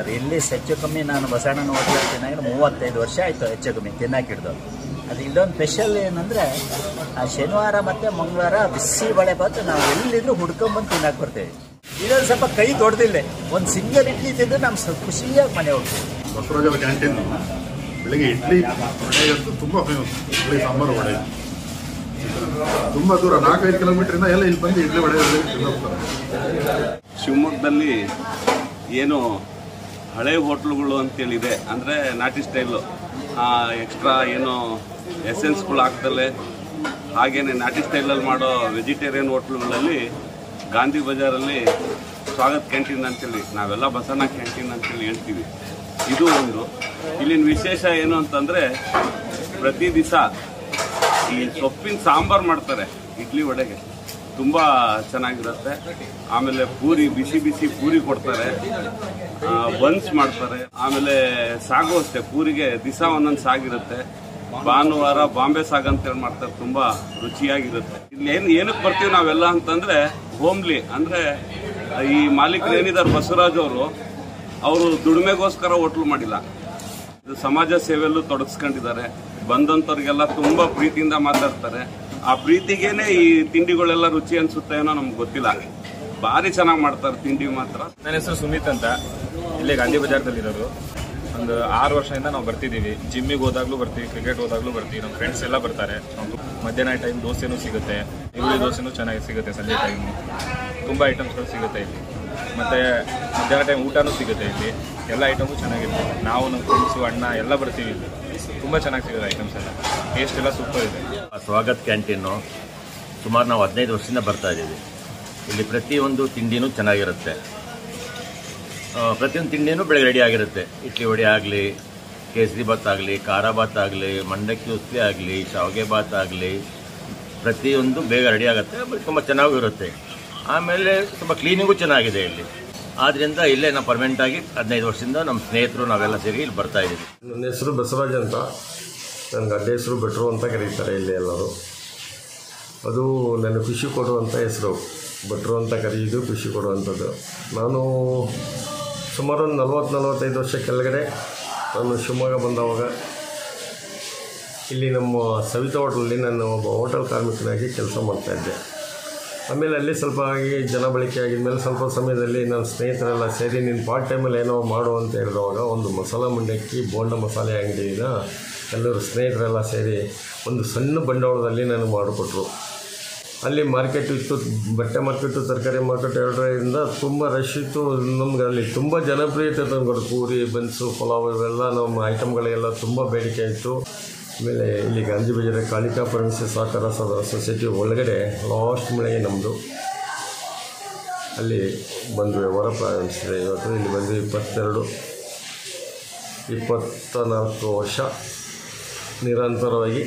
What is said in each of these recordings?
sir ಇಲ್ಲಿ ಹೆಚ್ಚು ಕಮ್ಮಿ ನಾನು ಬಸವಣ್ಣನ ಹೋಟ್ಲ ತಿನ್ನಾಗಿ ಮೂವತ್ತೈದು ವರ್ಷ ಆಯಿತು ಹೆಚ್ಚು ಕಮ್ಮಿ ತಿನ್ನಕ್ಕೆ ಹಿಡ್ದು ಅದು ಇಲ್ಲೊಂದು ಸ್ಪೆಷಲ್ ಏನಂದರೆ ಆ ಶನಿವಾರ ಮತ್ತು ಮಂಗಳವಾರ ಬಿಸಿ ಬಳೆ ಬಾತು ನಾವು ಎಲ್ಲಿದ್ರು ಹುಡ್ಕೊಂಬಂದು ತಿನ್ನಕ್ಕೆ ಬರ್ತೀವಿ ಇದೊಂದು ಸ್ವಲ್ಪ ಕೈ ದೊಡ್ಡದಿಲ್ಲ ಒಂದು ಸಿಂಗಲ್ ಇಡ್ಲಿ ತಿಂದ್ರೆ ನಮ್ಮ ಸ್ವಲ್ಪ ಖುಷಿಯಾಗಿ ಮನೆ ಹೋಗ್ತೀವಿ ಬಸವರಾಜರ ಕ್ಯಾಂಟೀನ್ ಬೆಳಿಗ್ಗೆ ಇಡ್ಲಿ ವಡೆ ಅಂತೂ ತುಂಬ ಫೇಮಸ್ ಇಡ್ಲಿ ಸಾಂಬಾರು ವಡೆ ತುಂಬ ದೂರ ನಾಲ್ಕೈದು ಕಿಲೋಮೀಟ್ರಿಂದ ಎಲ್ಲ ಇಲ್ಲಿ ಬಂದು ಇಡ್ಲಿ ವಡೆ ತಿನ್ನೋಗ್ತಾರೆ ಶಿವಮೊಗ್ಗದಲ್ಲಿ ಏನು ಹಳೆ ಹೋಟ್ಲುಗಳು ಅಂತೇಳಿದೆ ಅಂದರೆ ನಾಟಿ ಸ್ಟೈಲು ಎಕ್ಸ್ಟ್ರಾ ಏನು ಎಸೆನ್ಸ್ಗಳು ಹಾಕ್ದಲೆ ಹಾಗೇನೆ ನಾಟಿ ಸ್ಟೈಲಲ್ಲಿ ಮಾಡೋ ವೆಜಿಟೇರಿಯನ್ ಹೋಟ್ಲುಗಳಲ್ಲಿ ಗಾಂಧಿ ಬಜಾರಲ್ಲಿ ಸ್ವಾಗತ್ ಕ್ಯಾಂಟೀನ್ ಅಂತೇಳಿ ನಾವೆಲ್ಲ ಬಸಣ್ಣ ಕ್ಯಾಂಟೀನ್ ಅಂತೇಳಿ ಹೇಳ್ತೀವಿ ಇದು ಒಂದು ಇಲ್ಲಿನ ವಿಶೇಷ ಏನು ಅಂತಂದರೆ ಪ್ರತಿ ದಿವಸ ಈ ಸೊಪ್ಪಿನ ಸಾಂಬಾರು ಮಾಡ್ತಾರೆ ಇಡ್ಲಿ ವಡೆಗೆ ತುಂಬ ಚೆನ್ನಾಗಿರುತ್ತೆ ಆಮೇಲೆ ಪೂರಿ ಬಿಸಿ ಬಿಸಿ ಪೂರಿ ಕೊಡ್ತಾರೆ ಬನ್ಸ್ ಮಾಡ್ತಾರೆ ಆಮೇಲೆ ಸಾಗು ಅಷ್ಟೇ ಪೂರಿಗೆ ದಿವಸ ಒಂದೊಂದು ಸಾಗಿರುತ್ತೆ ಭಾನುವಾರ ಬಾಂಬೆ ಸಾಗ್ ಅಂತೇಳಿ ಮಾಡ್ತಾರೆ ತುಂಬ ರುಚಿಯಾಗಿರುತ್ತೆ ಇಲ್ಲಿ ಏನು ಏನಕ್ಕೆ ಬರ್ತೀವಿ ನಾವೆಲ್ಲ ಅಂತಂದ್ರೆ ಹೋಮ್ಲಿ ಅಂದ್ರೆ ಈ ಮಾಲೀಕರು ಏನಿದ್ದಾರೆ ಬಸವರಾಜ್ ಅವರು ಅವರು ದುಡಿಮೆಗೋಸ್ಕರ ಹೋಟ್ಲು ಮಾಡಿಲ್ಲ ಇದು ಸಮಾಜ ಸೇವೆಯಲ್ಲೂ ತೊಡಗಿಸ್ಕೊಂಡಿದ್ದಾರೆ ಬಂದಂಥವ್ರಿಗೆಲ್ಲ ತುಂಬ ಪ್ರೀತಿಯಿಂದ ಮಾತಾಡ್ತಾರೆ ಆ ಪ್ರೀತಿಗೇನೆ ಈ ತಿಂಡಿಗಳೆಲ್ಲ ರುಚಿ ಅನ್ಸುತ್ತೆ ಏನೋ ನಮ್ಗೆ ಗೊತ್ತಿಲ್ಲ ಭಾರಿ ಚೆನ್ನಾಗಿ ಮಾಡ್ತಾರೆ ತಿಂಡಿ ಮಾತ್ರ ನನ್ನ ಹೆಸರು ಸುಮಿತ್ ಅಂತ ಇಲ್ಲೇ ಗಾಂಧಿ ಬಜಾರ್ದಲ್ಲಿರೋದು ಒಂದು ಆರು ವರ್ಷದಿಂದ ನಾವು ಬರ್ತಿದ್ದೀವಿ ಜಿಮ್ಮಿಗೆ ಹೋದಾಗ್ಲೂ ಬರ್ತೀವಿ ಕ್ರಿಕೆಟ್ ಹೋದಾಗ್ಲೂ ಬರ್ತೀವಿ ನಮ್ಮ ಫ್ರೆಂಡ್ಸ್ ಎಲ್ಲ ಬರ್ತಾರೆ ನಮ್ದು ಮಧ್ಯಾಹ್ನ ಟೈಮ್ ದೋಸೆನೂ ಸಿಗುತ್ತೆ ಈರುಳ್ಳಿ ದೋಸೆನೂ ಚೆನ್ನಾಗಿ ಸಿಗುತ್ತೆ ಸಂಜೆ ಟೈಮು ತುಂಬ ಐಟಮ್ಸ್ಗಳು ಸಿಗುತ್ತೆ ಇಲ್ಲಿ ಮತ್ತು ಮಧ್ಯಾಹ್ನ ಟೈಮ್ ಊಟನೂ ಸಿಗುತ್ತೆ ಇಲ್ಲಿ ಎಲ್ಲ ಐಟಮು ಚೆನ್ನಾಗಿರುತ್ತೆ ನಾವು ನಮ್ಮ ಫ್ರೆಂಡ್ಸು ಅಣ್ಣ ಎಲ್ಲ ಬರ್ತೀವಿ ಇಲ್ಲಿ ತುಂಬ ಚೆನ್ನಾಗಿ ಸಿಗುತ್ತೆ ಐಟಮ್ಸ್ ಎಲ್ಲ ಟೇಸ್ಟ್ ಎಲ್ಲ ಸೂಪರ್ ಇದೆ ಸ್ವಾಗತ್ ಕ್ಯಾಂಟೀನು ಸುಮಾರು ನಾವು ಹದಿನೈದು ವರ್ಷದಿಂದ ಬರ್ತಾ ಇದ್ದೀವಿ ಇಲ್ಲಿ ಪ್ರತಿಯೊಂದು ತಿಂಡಿನೂ ಚೆನ್ನಾಗಿರುತ್ತೆ ಆ, ಪ್ರತಿಯೊಂದು ತಿಂಡಿನೂ ಬೆಳಗ್ಗೆ ರೆಡಿ ಆಗಿರುತ್ತೆ ಇಡ್ಲಿ ವಡೆ ಆಗಲಿ ಕೇಸರಿ ಭಾತ್ ಆಗಲಿ ಖಾರ ಭಾತ್ ಆಗಲಿ ಮಂಡಕ್ಕಿ ಉಸ್ಲಿ ಆಗಲಿ ಶಾವಿಗೆ ಭಾತ್ ಆಗಲಿ ಪ್ರತಿಯೊಂದು ಬೇಗ ರೆಡಿ ಆಗುತ್ತೆ ತುಂಬ ಚೆನ್ನಾಗೂ ಇರುತ್ತೆ ಆಮೇಲೆ ಸ್ವಲ್ಪ ಕ್ಲೀನಿಂಗು ಚೆನ್ನಾಗಿದೆ ಇಲ್ಲಿ ಆದ್ದರಿಂದ ಇಲ್ಲೇ ನಾವು ಪರ್ಮನೆಂಟ್ ಆಗಿ ಹದಿನೈದು ವರ್ಷದಿಂದ ನಮ್ಮ ಸ್ನೇಹಿತರು ನಾವೆಲ್ಲ ಸೇರಿ ಇಲ್ಲಿ ಬರ್ತಾ ಇದ್ದೀವಿ ನನ್ನ ಹೆಸರು ಬಸವರಾಜ್ ಅಂತ ನನ್ನ ಗಡ್ಡೆ ಹೆಸರು ಭಟ್ರು ಅಂತ ಕರೀತಾರೆ ಇಲ್ಲಿ ಎಲ್ಲರೂ ಅದು ನನಗೆ ಖುಷಿ ಕೊಡುವಂಥ ಹೆಸರು ಭಟ್ರು ಅಂತ ಕರೆಯೋದು ಖುಷಿ ಕೊಡುವಂಥದ್ದು ನಾನು ಸುಮಾರು ಒಂದು ನಲ್ವತ್ತು ನಲ್ವತ್ತೈದು ವರ್ಷ ಕೆಳಗಡೆ ನಾನು ಶಿವಮೊಗ್ಗ ಬಂದವಾಗ ಇಲ್ಲಿ ನಮ್ಮ ಸವಿತಾ ಹೋಟ್ಲಲ್ಲಿ ನಾನು ಒಬ್ಬ ಹೋಟೆಲ್ ಕಾರ್ಮಿಕನಾಗಿ ಕೆಲಸ ಮಾಡ್ತಾಯಿದ್ದೆ ಆಮೇಲೆ ಅಲ್ಲಿ ಸ್ವಲ್ಪ ಆಗಿ ಜನ ಬಳಕೆ ಆಗಿದ್ಮೇಲೆ ಸ್ವಲ್ಪ ಸಮಯದಲ್ಲಿ ನನ್ನ ಸ್ನೇಹಿತರೆಲ್ಲ ಸೇರಿ ನೀನು ಪಾರ್ಟ್ ಟೈಮಲ್ಲಿ ಏನೋ ಮಾಡು ಅಂತ ಹೇಳಿದವಾಗ ಒಂದು ಮಸಾಲ ಮಂಡಕ್ಕಿ ಬೋಂಡ ಮಸಾಲೆ ಅಂಗಡಿನ ಎಲ್ಲರೂ ಸ್ನೇಹಿತರೆಲ್ಲ ಸೇರಿ ಒಂದು ಸಣ್ಣ ಬಂಡವಾಳದಲ್ಲಿ ನನಗೆ ಮಾಡಿಕೊಟ್ರು ಅಲ್ಲಿ ಮಾರ್ಕೆಟ್ ಇತ್ತು ಬಟ್ಟೆ ಮಾರ್ಕೆಟು ತರಕಾರಿ ಮಾರ್ಕೆಟ್ ಎರಡರಿಂದ ತುಂಬ ರಶ್ ಇತ್ತು ನಮ್ಗೆ ಅಲ್ಲಿ ತುಂಬ ಜನಪ್ರಿಯತೆ ತಂದ್ಕೊಡು ಪೂರಿ ಬನ್ಸು ಪಲಾವ್ ಇವೆಲ್ಲ ನಮ್ಮ ಐಟಮ್ಗಳಿಗೆಲ್ಲ ತುಂಬ ಬೇಡಿಕೆ ಇತ್ತು ಆಮೇಲೆ ಇಲ್ಲಿ ಗಾಂಧಿ ಬಜಾರ ಕಾಳಿಕಾ ಪರಮೇಶ್ವರ ಸಹಕಾರ ಸದ ಸೊಸೈಟಿ ಒಳಗಡೆ ಲಾಸ್ಟ್ ಮಳೆಗೆ ನಮ್ಮದು ಅಲ್ಲಿ ಬಂದು ವ್ಯವಹಾರ ಪ್ರಾರಂಭಿಸಿದೆ ಇವತ್ತು ಇಲ್ಲಿ ಬಂದು ಇಪ್ಪತ್ತೆರಡು ಇಪ್ಪತ್ತ ನಾಲ್ಕು ವರ್ಷ ನಿರಂತರವಾಗಿ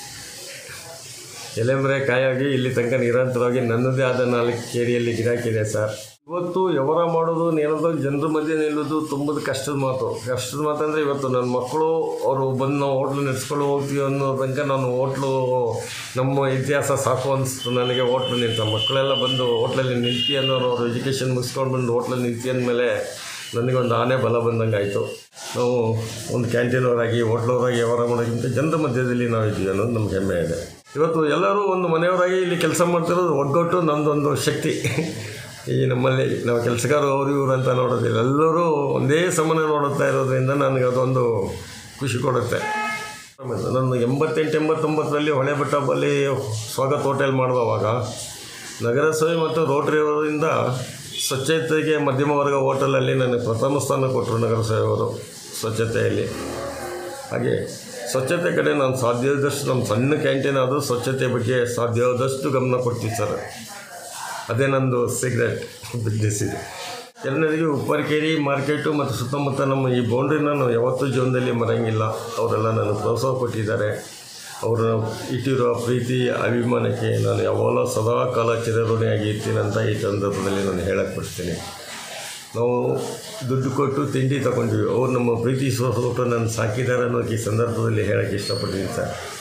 ಎಲೆಮರೆ ಕಾಯಾಗಿ ಇಲ್ಲಿ ತನಕ ನಿರಂತರವಾಗಿ ನನ್ನದೇ ಆದ ನಾಲ್ಕು ಕೇರಿಯಲ್ಲಿ ಗಿರಾಕಿದೆ ಸರ್ ಇವತ್ತು ವ್ಯವಹಾರ ಮಾಡೋದು ಏನಾದರೂ ಜನರ ಮಧ್ಯೆ ನಿಲ್ಲೋದು ತುಂಬ ಕಷ್ಟದ ಮಾತು ಕಷ್ಟದ ಮಾತಂದರೆ ಇವತ್ತು ನನ್ನ ಮಕ್ಕಳು ಅವರು ಬಂದು ನಾವು ಹೋಟ್ಲು ನಡೆಸ್ಕೊಂಡು ಹೋಗ್ತೀವಿ ಅನ್ನೋ ತನಕ ನಾನು ಹೋಟ್ಲು ನಮ್ಮ ಇತಿಹಾಸ ಸಾಕು ಅನಿಸ್ತು ನನಗೆ ಹೋಟ್ಲು ನಿಂತ ಮಕ್ಕಳೆಲ್ಲ ಬಂದು ಹೋಟ್ಲಲ್ಲಿ ನಿಲ್ತಿ ಅನ್ನೋರು ಅವ್ರು ಎಜುಕೇಷನ್ ಮುಗಿಸ್ಕೊಂಡು ಬಂದು ಹೋಟ್ಲಲ್ಲಿ ನಿಲ್ತಿ ಅಂದಮೇಲೆ ನನಗೊಂದು ಆನೆ ಬಲ ಬಂದಂಗೆ ಆಯಿತು ನಾವು ಒಂದು ಕ್ಯಾಂಟೀನವರಾಗಿ ಹೋಟ್ಲವರಾಗಿ ವ್ಯವಹಾರ ಮಾಡೋಕ್ಕಿಂತ ಜನರ ಮಧ್ಯದಲ್ಲಿ ನಾವು ಇದ್ದೀವಿ ಅನ್ನೋದು ನಮ್ಗೆ ಹೆಮ್ಮೆ ಇದೆ ಇವತ್ತು ಎಲ್ಲರೂ ಒಂದು ಮನೆಯವರಾಗಿ ಇಲ್ಲಿ ಕೆಲಸ ಮಾಡ್ತಿರೋದು ಒಗ್ಗಟ್ಟು ನಮ್ಮದೊಂದು ಶಕ್ತಿ ಈ ನಮ್ಮಲ್ಲಿ ನಾವು ಕೆಲಸಗಾರರು ಅವರು ಇವರು ಅಂತ ನೋಡೋದಿಲ್ಲ ಎಲ್ಲರೂ ಒಂದೇ ಸಮಾನ ನೋಡುತ್ತಾ ಇರೋದ್ರಿಂದ ನನಗೆ ಅದೊಂದು ಖುಷಿ ಕೊಡುತ್ತೆ ಆಮೇಲೆ ನಾನು ಎಂಬತ್ತೆಂಟು ಎಂಬತ್ತೊಂಬತ್ತರಲ್ಲಿ ಹೊಳೆ ಬೆಟ್ಟದಲ್ಲಿ ಸ್ವಾಗತ್ ಹೋಟೆಲ್ ಮಾಡುವಾಗ ನಗರಸಭೆ ಮತ್ತು ರೋಟರಿ ಅವರಿಂದ ಸ್ವಚ್ಛತೆಗೆ ಮಧ್ಯಮ ವರ್ಗ ಹೋಟೆಲಲ್ಲಿ ನನಗೆ ಪ್ರಥಮ ಸ್ಥಾನ ಕೊಟ್ಟರು ನಗರಸಭೆಯವರು ಸ್ವಚ್ಛತೆಯಲ್ಲಿ ಹಾಗೆ ಸ್ವಚ್ಛತೆ ಕಡೆ ನಾನು ಸಾಧ್ಯವಾದಷ್ಟು ನಮ್ಮ ಸಣ್ಣ ಕ್ಯಾಂಟೀನ್ ಆದರೂ ಸ್ವಚ್ಛತೆ ಬಗ್ಗೆ ಸಾಧ್ಯವಾದಷ್ಟು ಗಮನ ಕೊಡ್ತೀವಿ ಸರ್ ಅದೇ ನಂದು ಸೀಕ್ರೆಟ್ ಬಿಸ್ನೆಸ್ ಇದೆ ಎಲ್ಲರಿಗೂ ಉಪ್ಪರಕೇರಿ ಮಾರ್ಕೆಟು ಮತ್ತು ಸುತ್ತಮುತ್ತ ನಮ್ಮ ಈ ಬೌಂಡ್ರಿನ ನಾವು ಯಾವತ್ತೂ ಜೀವನದಲ್ಲಿ ಮರೆಯಂಗಿಲ್ಲ ಅವರೆಲ್ಲ ನನಗೆ ಪ್ರೋತ್ಸಾಹ ಕೊಟ್ಟಿದ್ದಾರೆ ಅವರು ಇಟ್ಟಿರೋ ಪ್ರೀತಿ ಅಭಿಮಾನಕ್ಕೆ ನಾನು ಯಾವಾಗಲೂ ಸದಾ ಕಾಲ ಚಿರಋಣಿಯಾಗಿ ಇರ್ತೀನಿ ಅಂತ ಈ ಸಂದರ್ಭದಲ್ಲಿ ನಾನು ಹೇಳಕ್ಕೆ ಬಿಡ್ತೀನಿ ನಾವು ದುಡ್ಡು ಕೊಟ್ಟು ತಿಂಡಿ ತಗೊಂಡ್ವಿ ಅವ್ರು ನಮ್ಮ ಪ್ರೀತಿ ಸೋಸೋಟು ನನ್ನ ಸಾಕಿದ್ದಾರೆ ಅನ್ನೋಕೆ ಈ ಸಂದರ್ಭದಲ್ಲಿ ಹೇಳೋಕ್ಕೆ ಇಷ್ಟಪಡ್ತೀನಿ ಸರ್